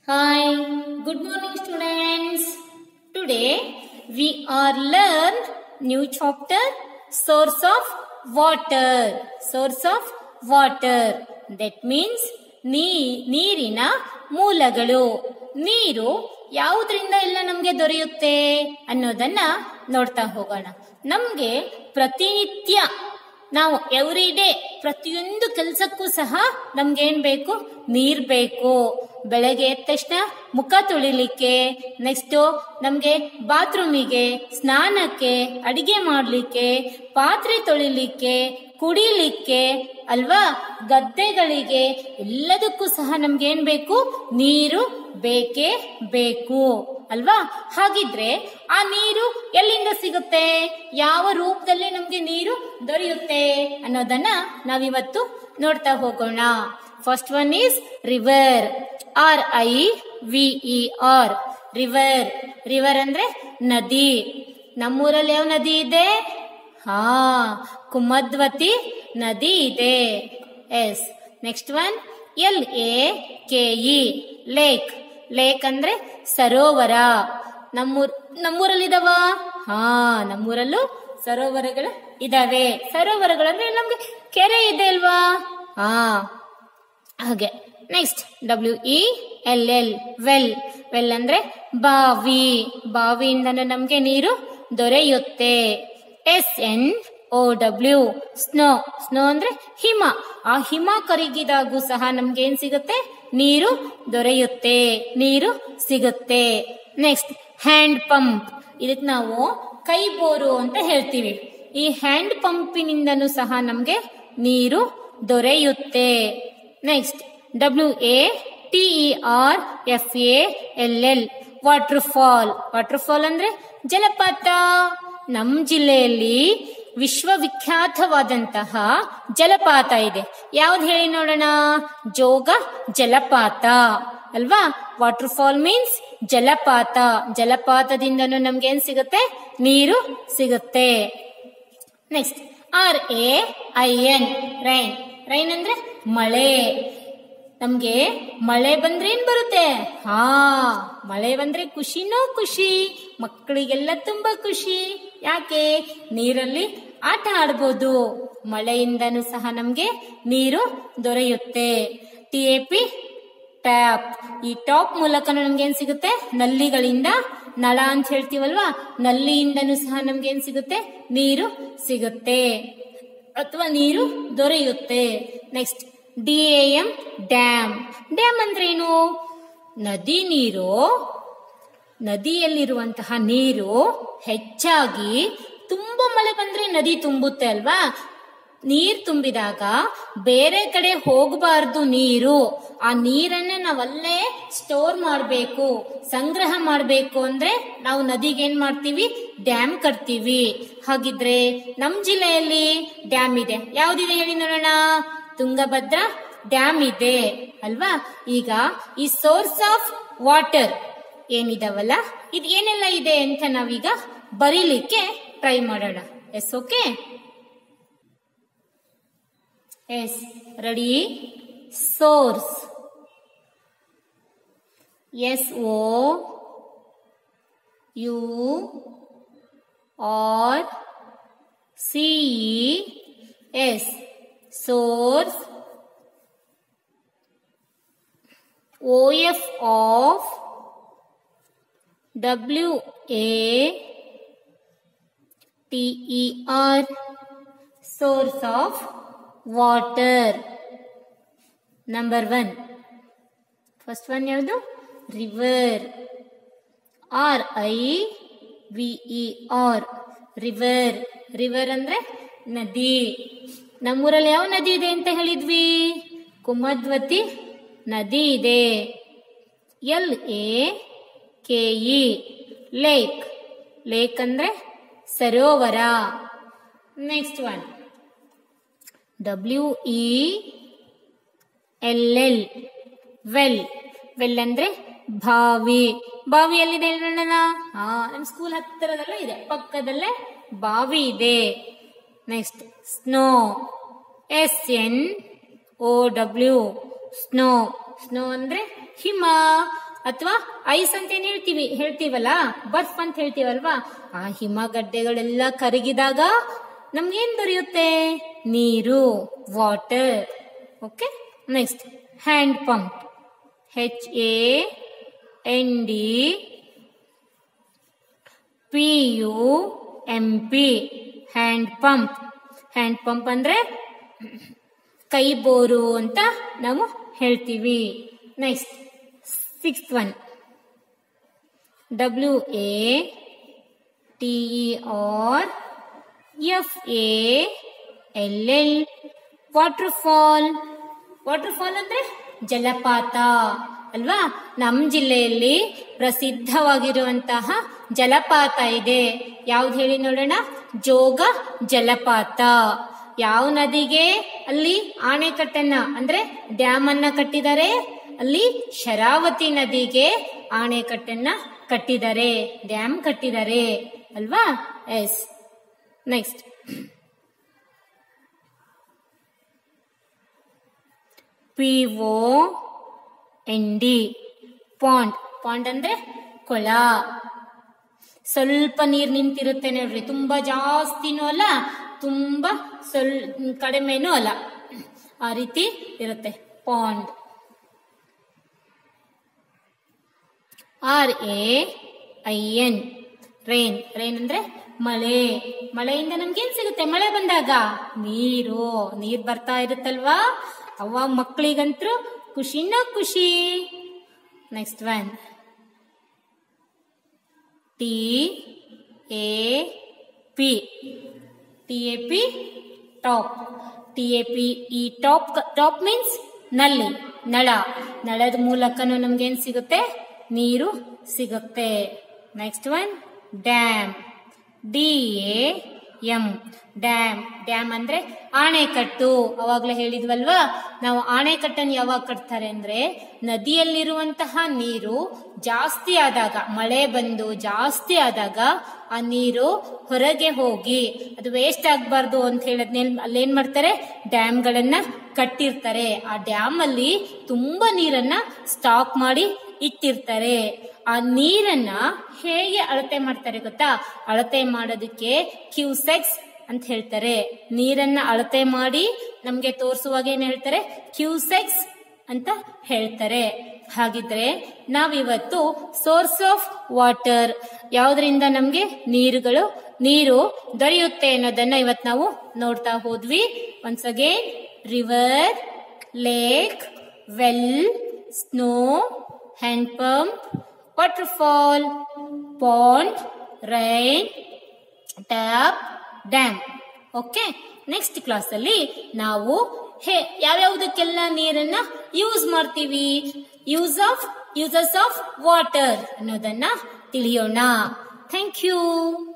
Hi, good morning students. Today we are learn new chapter source of water. Source of water. That means ನೀ ನೀರಿನ ಮೂಲಗಳು ನೀರು ಯಾವುದರಿಂದ ಎಲ್ಲ ನಮಗೆ ದೊರೆಯುತ್ತೆ ಅನ್ನೋದನ್ನ ನೋಡ್ತಾ ಹೋಗೋಣ ನಮ್ಗೆ ಪ್ರತಿನಿತ್ಯ ನಾವು ಎವ್ರಿ ಡೇ ಪ್ರತಿಯೊಂದು ಕೆಲಸಕ್ಕೂ ಸಹ ನಮ್ಗೆ ಏನ್ ಬೇಕು ನೀರ್ ಬೇಕು ಬೆಳಗ್ಗೆ ಎದ್ದ ತಕ್ಷಣ ಮುಖ ತೊಳಿಲಿಕ್ಕೆ ನೆಕ್ಸ್ಟ್ ನಮ್ಗೆ ಬಾತ್ರೂಮಿಗೆ ಸ್ನಾನಕ್ಕೆ ಅಡಿಗೆ ಮಾಡ್ಲಿಕ್ಕೆ ಪಾತ್ರೆ ತೊಳಿಲಿಕ್ಕೆ ಕುಡಿಲಿಕ್ಕೆ ಅಲ್ವಾ ಗದ್ದೆಗಳಿಗೆ ಎಲ್ಲದಕ್ಕೂ ಸಹ ನಮ್ಗೆ ಏನ್ ಬೇಕು ನೀರು ಬೇಕೇ ಬೇಕು ಅಲ್ವಾ ಹಾಗಿದ್ರೆ ಆ ನೀರು ಎಲ್ಲಿಂದ ಸಿಗುತ್ತೆ ಯಾವ ರೂಪದಲ್ಲಿ ನಮ್ಗೆ ನೀರು ದೊರೆಯುತ್ತೆ ಅನ್ನೋದನ್ನ ನಾವಿವತ್ತು ನೋಡ್ತಾ ಹೋಗೋಣ first one is river R I V E R river river ಅಂದ್ರೆ ನದಿ ನಮ್ಮೂರಲ್ಲಿ ಯಾವ ನದಿ ಇದೆ ಹಾ ಕುಮದ್ವತಿ ನದಿ ಇದೆ yes next one L A K E lake lake ಅಂದ್ರೆ ಸರೋವರ ನಮ್ಮೂರ್ ನಮ್ಮೂರಲ್ಲಿದಾವ ಹಾ ನಮ್ಮೂರಲ್ಲೂ ಸರೋವರಗಳು ಇದಾವೆ ಸರೋವರಗಳಂದ್ರೆ ನಮ್ಗೆ ಕೆರೆ ಇದೆ ಅಲ್ವಾ ಹಾ ಹಾಗೆ next W E L L well well ಅಂದ್ರೆ ಬಾವಿ ಬಾವಿಯಿಂದನೂ ನಮ್ಗೆ ನೀರು ದೊರೆಯುತ್ತೆ S N O W snow snow ಅಂದ್ರೆ ಹಿಮ ಆ ಹಿಮ ಕರಗಿದಾಗೂ ಸಹ ನಮ್ಗೆ ಏನ್ ಸಿಗುತ್ತೆ ನೀರು ದೊರೆಯುತ್ತೆ ನೀರು ಸಿಗುತ್ತೆ ನೆಕ್ಸ್ಟ್ ಹ್ಯಾಂಡ್ ಪಂಪ್ ಇದಕ್ ನಾವು ಕೈ ಬೋರು ಅಂತ ಹೇಳ್ತೀವಿ ಈ ಹ್ಯಾಂಡ್ ಪಂಪಿನಿಂದನೂ ಸಹ ನಮ್ಗೆ ನೀರು ದೊರೆಯುತ್ತೆ next W A T E R F A L L water fall water fall ಅಂದ್ರೆ ಜಲಪಾತ ನಮ್ ಜಿಲ್ಲೆಯಲ್ಲಿ ವಿಶ್ವವಿಖ್ಯಾತವಾದಂತಹ ಜಲಪಾತ ಇದೆ ಯಾವ್ದು ಹೇಳಿ ನೋಡೋಣ ಜೋಗ ಜಲಪಾತ ಅಲ್ವಾ ವಾಟರ್ ಫಾಲ್ ಮೀನ್ಸ್ ಜಲಪಾತ ಜಲಪಾತದಿಂದನೂ ನಮ್ಗೆ ಏನ್ ಸಿಗುತ್ತೆ ನೀರು ಸಿಗುತ್ತೆ next R A I N rain rain ಅಂದ್ರೆ ಮಳೆ ನಮ್ಗೆ ಮಳೆ ಬಂದ್ರೆ ಏನ್ ಬರುತ್ತೆ ಹಾ ಮಳೆ ಬಂದ್ರೆ ಖುಷಿನೋ ಖುಷಿ ಮಕ್ಕಳಿಗೆಲ್ಲ ತುಂಬಾ ಖುಷಿ ಯಾಕೆ ನೀರಲ್ಲಿ ಆಟ ಆಡ್ಬೋದು ಮಳೆಯಿಂದನೂ ಸಹ ನಮ್ಗೆ ನೀರು ದೊರೆಯುತ್ತೆ ಟಿ ಎ ಪಿ ಟ್ಯಾಪ್ ಈ ಟಾಪ್ ಮೂಲಕ ನಮ್ಗೆ ಏನ್ ಸಿಗುತ್ತೆ ನಲ್ಲಿಗಳಿಂದ ನಳ ಅಂತ ಹೇಳ್ತೀವಲ್ವಾ ನಲ್ಲಿಯಿಂದನೂ ಸಹ ನಮ್ಗೆ ಏನ್ ಸಿಗುತ್ತೆ ನೀರು ಸಿಗುತ್ತೆ ಅಥವಾ ನೀರು ದೊರೆಯುತ್ತೆ next D A M dam dam ಅಂದ್ರೇನು ನದಿ ನೀರು ನದಿಯಲ್ಲಿರುವಂತಹ ನೀರು ಹೆಚ್ಚಾಗಿ ತುಂಬಾ ಮಳೆ ಬಂದ್ರೆ ನದಿ ತುಂಬುತ್ತೆ ಅಲ್ವಾ ನೀರ್ ತುಂಬಿದಾಗ ಬೇರೆ ಕಡೆ ಹೋಗಬಾರ್ದು ನೀರು ಆ ನೀರನ್ನ ನಾವಲ್ಲೇ ಸ್ಟೋರ್ ಮಾಡಬೇಕು ಸಂಗ್ರಹ ಮಾಡಬೇಕು ಅಂದ್ರೆ ನಾವು ನದಿಗೆ ಏನ್ ಮಾಡ್ತೀವಿ ಡ್ಯಾಮ್ ಕಟ್ತೀವಿ ಹಾಗಿದ್ರೆ ನಮ್ ಜಿಲ್ಲೆಯಲ್ಲಿ ಡ್ಯಾಮ್ ಇದೆ ಯಾವ್ದಿದೆ ಹೇಳಿ ನೋಡೋಣ ತುಂಗಭದ್ರಾ ಡ್ಯಾಮ್ ಇದೆ ಅಲ್ವಾ ಈಗ ಈ ಸೋರ್ಸ್ ಆಫ್ ವಾಟರ್ ಏನಿದಾವಲ್ಲ ಇದು ಏನೆಲ್ಲ ಇದೆ ಅಂತ ನಾವೀಗ ಬರೀಲಿಕ್ಕೆ ಟ್ರೈ ಮಾಡೋಣ yes okay yes ready source S O U R C E source OF of W A T E R source of water number one first one ಯಾವುದು river R I V E R river river ಅಂದ್ರೆ ನದಿ ನಮ್ಮೂರಲ್ಲಿ ಯಾವ ನದಿ ಇದೆ ಅಂತ ಹೇಳಿದ್ವಿ ಕುಮದ್ವತಿ ನದಿ ಇದೆ L A K E lake lake ಅಂದ್ರೆ ಸರೋವರ next one W E L L well well ಅಂದ್ರೆ ಬಾವಿ ಬಾವಿ ಎಲ್ಲಿದೆ ಹೇಳೋಣ ಹಾ ನಮ್ಮ ಸ್ಕೂಲ್ ಹತ್ತಿರದಲ್ಲೇ ಇದೆ ಪಕ್ಕದಲ್ಲೇ ಬಾವಿ ಇದೆ next snow S N O W snow snow ಅಂದ್ರೆ ಹಿಮ ಅಥವಾ ಐಸ್ ಅಂತ ಏನ್ ಹೇಳ್ತೀವಿ ಹೇಳ್ತೀವಲ್ಲ ಬರ್ಫ್ ಅಂತ ಹೇಳ್ತೀವಲ್ವಾ ಆ ಹಿಮಗಡ್ಡೆಗಳೆಲ್ಲ ಕರಗಿದಾಗ ನಮ್ಗೇನ್ ದೊರೆಯುತ್ತೆ ನೀರು water okay next hand pump H A N D P U M P hand pump hand pump ಅಂದ್ರೆ ಕೈ ಬೋರು ಅಂತ ನಾವು ಹೇಳ್ತೀವಿ next six one W A T E F A L L water fall water fall ಅಂದ್ರೆ ಜಲಪಾತ ಅಲ್ವಾ ನಮ್ಮ ಜಿಲ್ಲೆಯಲ್ಲಿ ಪ್ರಸಿದ್ಧವಾಗಿರುವಂತಹ ಜಲಪಾತ ಇದೆ ಯಾವ್ದು ಹೇಳಿ ನೋಡೋಣ ಜೋಗ ಜಲಪಾತ ಯಾವ ನದಿಗೆ ಅಲ್ಲಿ ಆಣೆಕಟ್ಟನ್ನ ಅಂದ್ರೆ ಡ್ಯಾಮ್ ಅನ್ನ ಕಟ್ಟಿದ್ದಾರೆ ಅಲ್ಲಿ ಶರಾವತಿ ನದಿಗೆ ಆಣೆಕಟ್ಟನ್ನ ಕಟ್ಟಿದ್ದಾರೆ ಡ್ಯಾಮ್ ಕಟ್ಟಿದ್ದಾರೆ ಅಲ್ವಾ yes next P O N D pond pond ಅಂದ್ರೆ ಕೊಳ ಸ್ವಲ್ಪ ನೀರ್ ನಿಂತಿರುತ್ತೆ ನೋಡ್ರಿ ತುಂಬಾ ಜಾಸ್ತಿನೂ ಅಲ್ಲ ತುಂಬಾ ಸ್ವಲ್ ಕಡಿಮೆನೂ ಅಲ್ಲ ಆ ರೀತಿ ಇರುತ್ತೆ pond R A I N rain rain ಅಂದ್ರೆ ಮಳೆ ಮಳೆಯಿಂದ ನಮ್ಗೇನ್ ಸಿಗುತ್ತೆ ಮಳೆ ಬಂದಾಗ ನೀರು ನೀರ್ ಬರ್ತಾ ಇರುತ್ತಲ್ವಾ ಅವ ಮಕ್ಕಳಿಗಂತೂ ಖುಷಿನ ಖುಷಿ next one T A P T A P tap T A P ಈ ಟಾಪ್ ಟಾಪ್ ಮೀನ್ಸ್ ನಲ್ಲಿ ನಳ ನಳದ ಮೂಲಕನೂ ನಮ್ಗೇನ್ ಸಿಗುತ್ತೆ ನೀರು ಸಿಗುತ್ತೆ next one dam D A M dam dam ಅಂದ್ರೆ ಆಣೆಕಟ್ಟು ಅವಾಗ್ಲೇ ಹೇಳಿದ್ವಲ್ವಾ ನಾವು ಆಣೆಕಟ್ಟನ್ನು ಯಾವಾಗ ಕಟ್ತಾರೆ ಅಂದ್ರೆ ನದಿಯಲ್ಲಿರುವಂತಹ ನೀರು ಜಾಸ್ತಿ ಆದಾಗ ಮಳೆ ಬಂದು ಜಾಸ್ತಿ ಆದಾಗ ಆ ನೀರು ಹೊರಗೆ ಹೋಗಿ ಅದು ವೇಸ್ಟ್ ಆಗ್ಬಾರ್ದು ಅಂತ ಹೇಳದ್ನೇ ಅಲ್ಲೇನ್ ಮಾಡ್ತಾರೆ ಡ್ಯಾಮ್ಗಳನ್ನ ಕಟ್ಟಿರ್ತಾರೆ ಆ ಡ್ಯಾಮ್ ಅಲ್ಲಿ ತುಂಬಾ ನೀರನ್ನ ಸ್ಟಾಕ್ ಮಾಡಿ ಇಟ್ಟಿರ್ತಾರೆ ಆ ನೀರನ್ನ ಹೇಗೆ ಅಳತೆ ಮಾಡ್ತಾರೆ ಗೊತ್ತಾ ಅಳತೆ ಮಾಡೋದಕ್ಕೆ ಕ್ಯೂಸೆಕ್ಸ್ ಅಂತ ಹೇಳ್ತಾರೆ ನೀರನ್ನ ಅಳತೆ ಮಾಡಿ ನಮ್ಗೆ ತೋರಿಸುವಾಗ ಏನ್ ಹೇಳ್ತಾರೆ ಕ್ಯೂಸೆಕ್ಸ್ ಅಂತ ಹೇಳ್ತಾರೆ ಹಾಗಿದ್ರೆ ನಾವಿವತ್ತು ಸೋರ್ಸ್ ಆಫ್ ವಾಟರ್ ಯಾವ್ದ್ರಿಂದ ನಮ್ಗೆ ನೀರುಗಳು ನೀರು ದೊರೆಯುತ್ತೆ ಅನ್ನೋದನ್ನ ಇವತ್ತು ನಾವು ನೋಡ್ತಾ ಹೋದ್ವಿ once again river lake well snow hand pump waterfall pond rain tap dam okay next class ಅಲ್ಲಿ ನಾವು ಹೇ ಯಾವ್ಯಾವುದಕ್ಕೆಲ್ಲ ನೀರನ್ನ ಯೂಸ್ ಮಾಡ್ತೀವಿ use of uses of water ಅನ್ನೋದನ್ನ ತಿಳಿಯೋಣ ಥ್ಯಾಂಕ್ ಯು